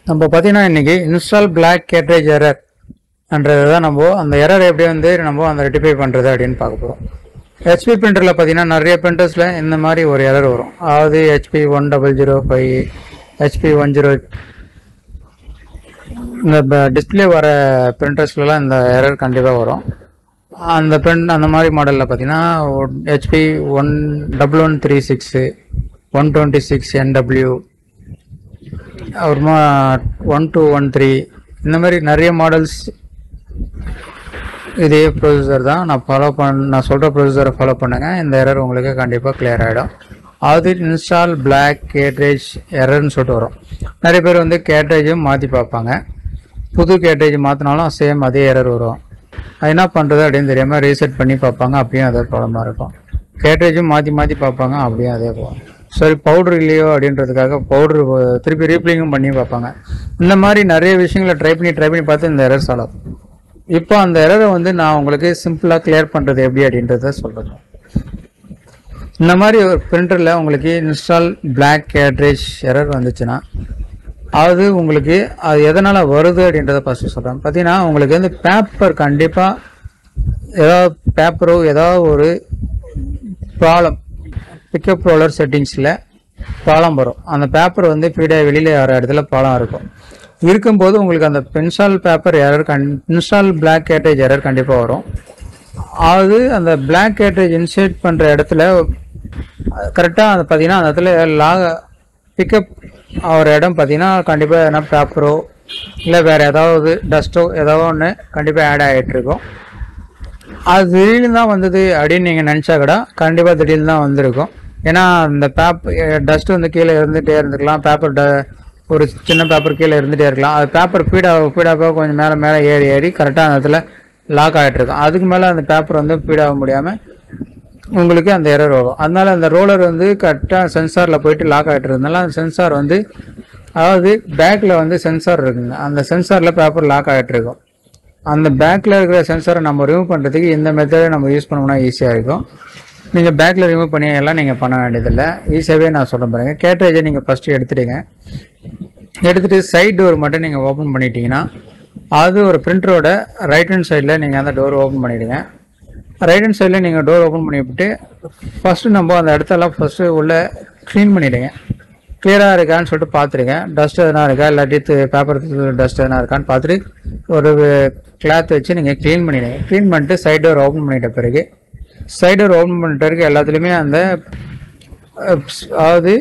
நம்ம பார்த்தீங்கன்னா இன்னைக்கு இன்ஸ்டால் பிளாக் கேட்ரேஜ் எரர் என்றது தான் நம்ம அந்த எரர் எப்படி வந்து நம்ம அந்த ரெட்டிஃபை பண்ணுறது அப்படின்னு பார்க்க போகிறோம் ஹெச்பி பிரிண்டரில் பார்த்தீங்கன்னா நிறைய பிரிண்டர்ஸில் இந்த மாதிரி ஒரு எரர் வரும் அதாவது HP one double zero five HP one zero இந்த டிஸ்பிளே வர பிரிண்டர்ஸ்லாம் இந்த எரர் கண்டிப்பாக வரும் அந்த பிரிண்ட் அந்த மாதிரி மாடலில் பார்த்தீங்கன்னா HP one double one three six one twenty six NW அப்புறமா ஒன் டூ ஒன் த்ரீ இந்த மாதிரி நிறைய மாடல்ஸ் இதே ப்ரொசீஜர் தான் நான் ஃபாலோ பண்ண நான் சொல்கிற ப்ரொசீஜரை ஃபாலோ பண்ணுங்க இந்த எரர் உங்களுக்கு கண்டிப்பாக கிளியர் ஆகிடும் அது இன்ஸ்டால் பிளாக் கேட்ரேஜ் எரர்னு சொல்லிட்டு வரும் நிறைய பேர் வந்து கேட்ரேஜும் மாற்றி பார்ப்பாங்க புது கேட்ரேஜ் மாற்றினாலும் சேம் அதே எரர் வரும் அது என்ன பண்ணுறது அப்படின்னு தெரியாமல் ரீசெட் பண்ணி பார்ப்பாங்க அப்படியும் அதே ப்ராப்ளமாக இருக்கும் கேட்ரேஜும் மாற்றி மாற்றி பார்ப்பாங்க அப்படியும் அதே போகும் சரி பவுடர் இல்லையோ அப்படின்றதுக்காக பவுடர் திருப்பி ரீப்ளிங்கும் பண்ணி பார்ப்பாங்க இந்த மாதிரி நிறைய விஷயங்களை ட்ரை பண்ணி ட்ரை பண்ணி பார்த்து இந்த எரர் சால்வ் ஆகும் இப்போ அந்த எரரை வந்து நான் உங்களுக்கு சிம்பிளாக கிளியர் பண்ணுறது எப்படி அப்படின்றத சொல்கிறேன் இந்த மாதிரி ஒரு பிரிண்டரில் உங்களுக்கு இன்ஸ்டால் பிளாக் கேட்ரேஜ் எரர் வந்துச்சுன்னா அது உங்களுக்கு அது எதனால் வருது அப்படின்றத ஃபஸ்ட்டு சொல்கிறேன் பார்த்தீங்கன்னா உங்களுக்கு வந்து பேப்பர் கண்டிப்பாக ஏதாவது பேப்பரோ ஏதாவது ஒரு ப்ராப்ளம் பிக்கப் ரோலர் செட்டிங்ஸில் ப்ராப்ளம் வரும் அந்த பேப்பர் வந்து ஃபீடாக வெளியில் வர இடத்துல ப்ராப்ளம் இருக்கும் இருக்கும்போது உங்களுக்கு அந்த பென்சால் பேப்பர் எரர் கண் இன்ஸ்டால் பிளாக் கேட்டேஜ் எரர் கண்டிப்பாக வரும் அது அந்த பிளாக் கேட்டேஜ் இன்சர்ட் பண்ணுற இடத்துல கரெக்டாக அந்த பார்த்தீங்கன்னா அந்த இடத்துல லாக பிக்கப் ஆகிற இடம் பார்த்தீங்கன்னா கண்டிப்பாக எதனா பேப்பரோ இல்லை வேறு ஏதாவது டஸ்ட்டோ ஏதாவது ஒன்று கண்டிப்பாக ஆட் ஆகிட்டு இருக்கும் அது திடீர்னு தான் வந்தது அப்படின்னு நீங்கள் நினச்சா கூட கண்டிப்பாக திடீர்னு தான் வந்திருக்கும் ஏன்னா அந்த பேப்பர் டஸ்ட் வந்து கீழே இருந்துகிட்டே இருந்துக்கலாம் பேப்பர் ட ஒரு சின்ன பேப்பர் கீழே இருந்துகிட்டே இருக்கலாம் அது பேப்பர் ஃபீடாக ஃபீடாக கொஞ்சம் மேலே மேலே ஏறி ஏறி கரெக்டாக அந்த இடத்துல லாக் ஆகிட்டு இருக்கும் அதுக்கு மேலே அந்த பேப்பர் வந்து ஃபீடாக முடியாமல் உங்களுக்கு அந்த எரர் வரும் அதனால அந்த ரோலர் வந்து கரெக்டாக சென்சாரில் போயிட்டு லாக் ஆகிட்டு இருந்தனால அந்த சென்சார் வந்து அதாவது பேக்கில் வந்து சென்சார் இருக்குங்க அந்த சென்சாரில் பேப்பர் லாக் ஆகிட்டு இருக்கும் அந்த பேக்கில் இருக்கிற சென்சாரை நம்ம ரிமூவ் பண்ணுறதுக்கு இந்த மெத்தடை நம்ம யூஸ் பண்ணோம்னா ஈஸியாக இருக்கும் நீங்கள் பேக்கில் ரிமூவ் பண்ணி எல்லாம் நீங்கள் பண்ண வேண்டியதில்லை ஈஸியாகவே நான் சொல்ல பாருங்க கேட்ரேஜை நீங்கள் ஃபஸ்ட்டு எடுத்துடுங்க எடுத்துகிட்டு சைட் டோர் மட்டும் நீங்கள் ஓப்பன் பண்ணிட்டீங்கன்னா அது ஒரு பிரிண்டரோட ரைட் ஹேண்ட் சைடில் நீங்கள் அந்த டோர் ஓப்பன் பண்ணிவிடுங்க ரைட் ஹேண்ட் சைடில் நீங்கள் டோர் ஓப்பன் பண்ணிவிட்டு ஃபஸ்ட்டு நம்ம அந்த இடத்தெல்லாம் ஃபஸ்ட்டு உள்ளே க்ளீன் பண்ணிவிடுங்க கிளியராக இருக்கான்னு சொல்லிட்டு பார்த்துருங்க டஸ்ட் எதனா இருக்கா இல்லாட்டி பேப்பர் டஸ்ட் எதனா இருக்கான்னு பார்த்துட்டு ஒரு கிளாத் வச்சு நீங்கள் க்ளீன் பண்ணிடுங்க க்ளீன் பண்ணிட்டு சைட் டோர் ஓப்பன் பண்ணிட்ட பிறகு சைட் டோர் ஓப்பன் பண்ணிட்ட பிறகு எல்லாத்துலேயுமே அந்த அஹ், அதாவது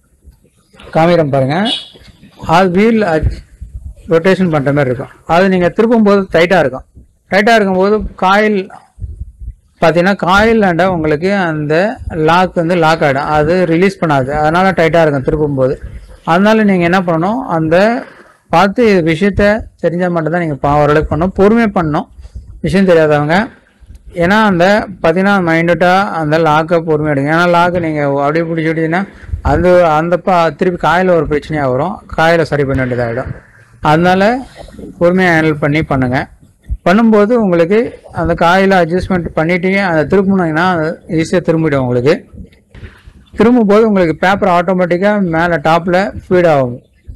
காமிரம் பாருங்க அது வீல் ரொட்டேஷன் பண்ணுற மாதிரி இருக்கும் அது நீங்கள் திருப்பும் போது டைட்டாக இருக்கும் டைட்டாக இருக்கும்போது காயில் பார்த்தீங்கன்னா காயில் ஆண்ட உங்களுக்கு அந்த லாக் வந்து லாக் ஆகிடும் அது ரிலீஸ் பண்ணாது அதனால டைட்டாக இருக்கும் திருப்பும் போது அதனால நீங்கள் என்ன பண்ணணும் அந்த பார்த்து இது விஷயத்த தெரிஞ்சால் மட்டும்தான் நீங்கள் பா ஓரளவுக்கு பண்ணணும் பொறுமையாக பண்ணணும் விஷயம் தெரியாதவங்க ஏன்னா அந்த பார்த்தீங்கன்னா மைண்டட்டாக அந்த லாக்கை பொறுமையாக எடுங்க ஏன்னா லாக்கு நீங்கள் அப்படியே பிடிச்சி விட்டீங்கன்னா அது அந்த பா திருப்பி காயில் ஒரு பிரச்சனையாக வரும் காயில் சரி பண்ண வேண்டியதாகிடும் அதனால பொறுமையாக ஹேண்டில் பண்ணி பண்ணுங்கள் பண்ணும்போது உங்களுக்கு அந்த காயில் அட்ஜஸ்ட்மெண்ட் பண்ணிட்டீங்க அதை திரும்பினீங்கன்னா ஈஸியாக திரும்பிடும் உங்களுக்கு திரும்பும்போது உங்களுக்கு பேப்பர் ஆட்டோமேட்டிக்காக மேலே டாப்பில் ஃபீட் ஆகும்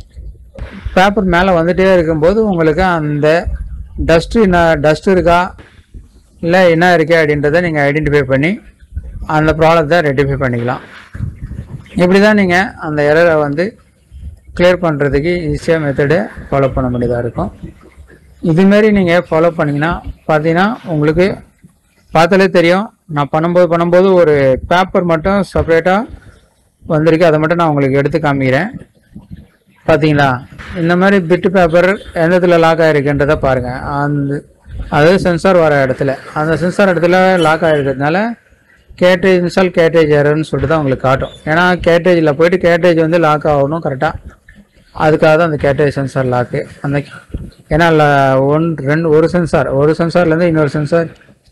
பேப்பர் மேலே வந்துட்டே இருக்கும்போது உங்களுக்கு அந்த டஸ்ட்டு என்ன டஸ்ட் இருக்கா இல்லை என்ன இருக்கே அப்படின்றத நீங்கள் ஐடென்டிஃபை பண்ணி அந்த ப்ராப்ளத்தை ரெட்டிஃபை பண்ணிக்கலாம் இப்படி தான் நீங்கள் அந்த எரரை வந்து கிளியர் பண்ணுறதுக்கு ஈஸியாக மெத்தடு ஃபாலோ பண்ண வேண்டியதாக இருக்கும் இதுமாரி நீங்கள் ஃபாலோ பண்ணிங்கன்னா பார்த்தீங்கன்னா உங்களுக்கு பார்த்தாலே தெரியும் நான் பண்ணும்போது பண்ணும்போது ஒரு பேப்பர் மட்டும் செப்பரேட்டாக வந்திருக்கு அதை மட்டும் நான் உங்களுக்கு எடுத்து காமிக்கிறேன் பார்த்தீங்களா இந்த மாதிரி பிட்டு பேப்பர் எந்த இடத்துல லாக் ஆகிருக்குன்றதை பாருங்கள் அந்த அது சென்சார் வர இடத்துல அந்த சென்சார் இடத்துல லாக் ஆகிருக்கிறதுனால கேட்டேஜ் இன்ஸ்டால் கேட்டேஜ் எரர்னு சொல்லிட்டு தான் உங்களுக்கு காட்டும் ஏன்னா கேட்டேஜில் போயிட்டு கேட்டேஜ் வந்து லாக் ஆகணும் கரெக்டாக அதுக்காக தான் அந்த கேட்டேஜ் சென்சார் லாக்கு அந்த ஏன்னா ல- ஒன் ரெண்டு ஒரு சென்சார் ஒரு சென்சார்லேருந்து இன்னொரு சென்சார்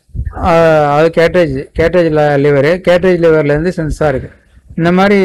அது கேட்டேஜ் கேட்டேஜ் லிவரு கேட்டேஜ் லிவர்லேருந்து சென்சாருக்கு இந்த மாதிரி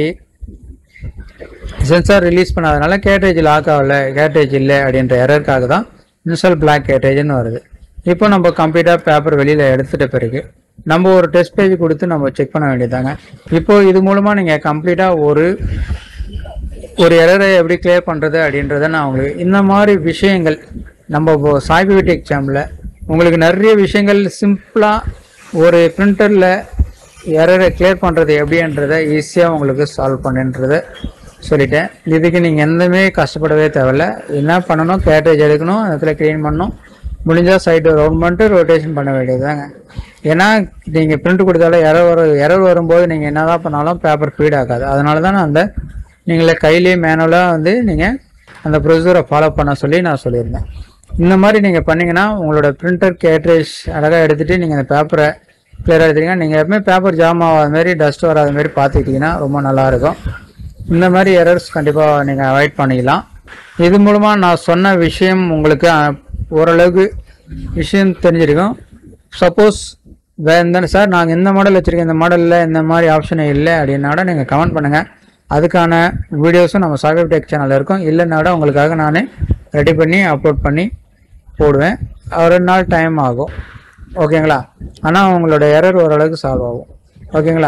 சென்சார் ரிலீஸ் பண்ணாதனால கேட்டேஜ் லாக் ஆகல கேட்டேஜ் இல்லை அப்படின்ற எரருக்காக தான் இன்ஸ்டால் பிளாக் கேட்டேஜ்னு வருது இப்போ நம்ம கம்ப்ளீட்டாக பேப்பர் வெளியில் எடுத்துட்ட பிறகு நம்ம ஒரு டெஸ்ட் பேஜ் கொடுத்து நம்ம செக் பண்ண வேண்டியதாங்க இப்போ இது மூலமாக நீங்கள் கம்ப்ளீட்டாக ஒரு ஒரு எரரை எப்படி கிளியர் பண்ணுறது அப்படின்றத நான் உங்களுக்கு இந்த மாதிரி விஷயங்கள் நம்ம இப்போ சாய்பி எக்ஸாமில் உங்களுக்கு நிறைய விஷயங்கள் சிம்பிளாக ஒரு பிரிண்டரில் எரரை கிளியர் பண்ணுறது எப்படின்றத ஈஸியாக உங்களுக்கு சால்வ் பண்ணுன்றதை சொல்லிட்டேன் இதுக்கு நீங்கள் எந்தமே கஷ்டப்படவே தேவையில்ல என்ன பண்ணணும் கேட்டேஜ் எடுக்கணும் இடத்துல க்ளீன் பண்ணணும் முடிஞ்சால் சைடு ரவுண்ட் பண்ணிட்டு ரொட்டேஷன் பண்ண வேண்டியதுதாங்க ஏன்னா நீங்கள் பிரிண்ட் கொடுத்தாலும் எரர் வர எரர் வரும்போது நீங்கள் என்ன தான் பண்ணாலும் பேப்பர் ஃபீட் ஆகாது அதனால தான் நான் அந்த நீங்களே கையிலேயே மேனுவலாக வந்து நீங்கள் அந்த ப்ரொசீஜரை ஃபாலோ பண்ண சொல்லி நான் சொல்லியிருந்தேன் இந்த மாதிரி நீங்கள் பண்ணீங்கன்னா உங்களோட பிரிண்டர் கேட்ரேஜ் அழகாக எடுத்துகிட்டு நீங்கள் அந்த பேப்பரை கிளியராக எடுத்துட்டீங்கன்னா நீங்கள் எப்பவுமே பேப்பர் ஜாம் ஆகாத மாதிரி டஸ்ட் வராத மாதிரி பார்த்துக்கிட்டிங்கன்னா ரொம்ப நல்லாயிருக்கும் இந்த மாதிரி எரர்ஸ் கண்டிப்பாக நீங்கள் அவாய்ட் பண்ணிக்கலாம் இது மூலமாக நான் சொன்ன விஷயம் உங்களுக்கு அஹ், ஓரளவுக்கு விஷயம் தெரிஞ்சிருக்கும் சப்போஸ் வேறு இந்த சார் நாங்கள் இந்த மாடல் வச்சுருக்கோம் இந்த மாடலில் இந்த மாதிரி ஆப்ஷன் இல்லை அப்படின்னா கூட நீங்கள் கமெண்ட் பண்ணுங்கள் அதுக்கான வீடியோஸும் நம்ம சாகர் டெக் சேனலில் இருக்கும் இல்லைன்னா கூட உங்களுக்காக நான் ரெடி பண்ணி அப்லோட் பண்ணி போடுவேன் ஒரு ரெண்டு நாள் டைம் ஆகும் ஓகேங்களா ஆனால் உங்களோட எரர் ஓரளவுக்கு சால்வ் ஆகும் ஓகேங்களா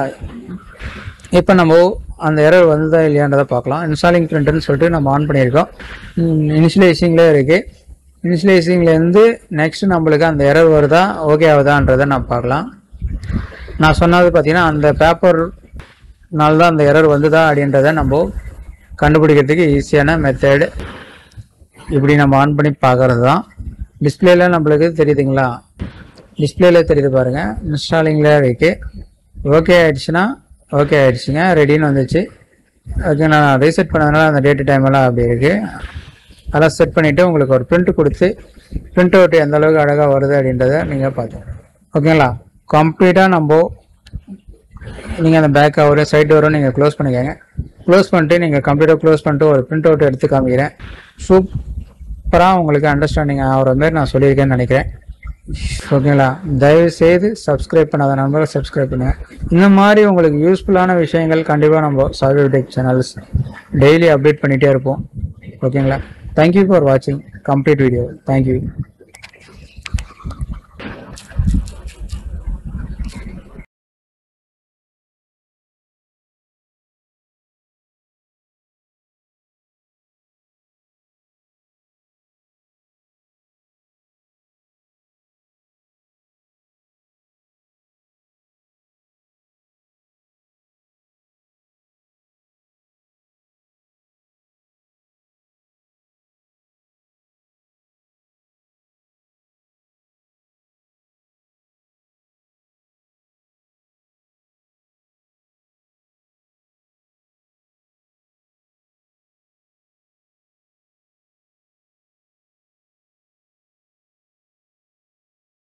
இப்போ நம்ம அந்த எரர் வந்ததா இல்லையான்றதை பார்க்கலாம் இன்ஸ்டாலிங் பிரிண்டர்னு சொல்லிட்டு நம்ம ஆன் பண்ணியிருக்கோம் இனிஷியலைசிங்லேயே இருக்குது இனிஷியலைசிங்லேருந்து நெக்ஸ்ட் நம்மளுக்கு அந்த எரர் வருதா ஓகே ஆகுதான்றதை நான் பார்க்கலாம் நான் சொன்னது பார்த்தீங்கன்னா அந்த பேப்பர்னால தான் அந்த எரர் வந்துதா அப்படின்றத நம்ம கண்டுபிடிக்கிறதுக்கு ஈஸியான மெத்தடு இப்படி நம்ம ஆன் பண்ணி பார்க்கறது தான் டிஸ்பிளேல நம்மளுக்கு தெரியுதுங்களா டிஸ்பிளேல தெரியுது பாருங்க இன்ஸ்டாலிங்கில் இருக்கு ஓகே ஆயிடுச்சுன்னா ஓகே ஆயிடுச்சுங்க ரெடின்னு வந்துச்சு ஓகே நான் ரீசெட் பண்ணதுனால அந்த டேட்டு டைம் எல்லாம் அப்படி இருக்கு அதெல்லாம் செட் பண்ணிவிட்டு உங்களுக்கு ஒரு பிரிண்ட் கொடுத்து பிரிண்ட் அவுட் எந்த அளவுக்கு அழகாக வருது அப்படின்றத நீங்கள் பார்த்துக்கணும் ஓகேங்களா கம்ப்ளீட்டாக நம்ம நீங்கள் அந்த பேக் ஒரு சைடு வரும் நீங்கள் க்ளோஸ் பண்ணிக்கோங்க க்ளோஸ் பண்ணிட்டு நீங்கள் கம்ப்யூட்டர் க்ளோஸ் பண்ணிட்டு ஒரு பிரிண்ட் அவுட் எடுத்து காமிக்கிறேன் சூப்பராக உங்களுக்கு அண்டர்ஸ்டாண்டிங் ஆகிற மாதிரி நான் சொல்லியிருக்கேன்னு நினைக்கிறேன் ஓகேங்களா தயவு செய்து சப்ஸ்கிரைப் பண்ணாத நண்பர்கள் சப்ஸ்கிரைப் பண்ணுங்க இந்த மாதிரி உங்களுக்கு யூஸ்ஃபுல்லான விஷயங்கள் கண்டிப்பாக நம்ம solve tech channels daily update பண்ணிகிட்டே இருப்போம் ஓகேங்களா தேங்க்யூ ஃபார் வாட்சிங் கம்ப்ளீட் வீடியோ தேங்க்யூ